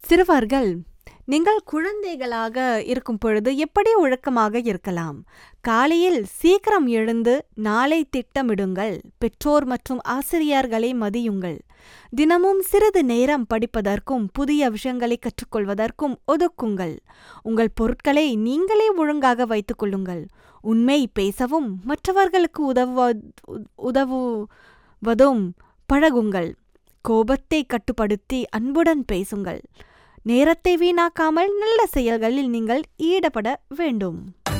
சிறுவர்கள் நீங்கள் குழந்தைகளாக இருக்கும் பொழுது எப்படி ஒழுக்கமாக இருக்கலாம் காலையில் சீக்கிரம் எழுந்து நாளை திட்டமிடுங்கள் பெற்றோர் மற்றும் ஆசிரியர்களை மதியுங்கள் தினமும் சிறிது நேரம் படிப்பதற்கும் புதிய விஷயங்களை கற்றுக்கொள்வதற்கும் ஒதுக்குங்கள் உங்கள் பொருட்களை நீங்களே ஒழுங்காக வைத்துக் கொள்ளுங்கள் உண்மை பேசவும் மற்றவர்களுக்கு உதவ உதவுவதும் பழகுங்கள் கோபத்தை கட்டுப்படுத்தி அன்புடன் பேசுங்கள் நேரத்தை வீணாக்காமல் நல்ல செயல்களில் நீங்கள் ஈடுபட வேண்டும்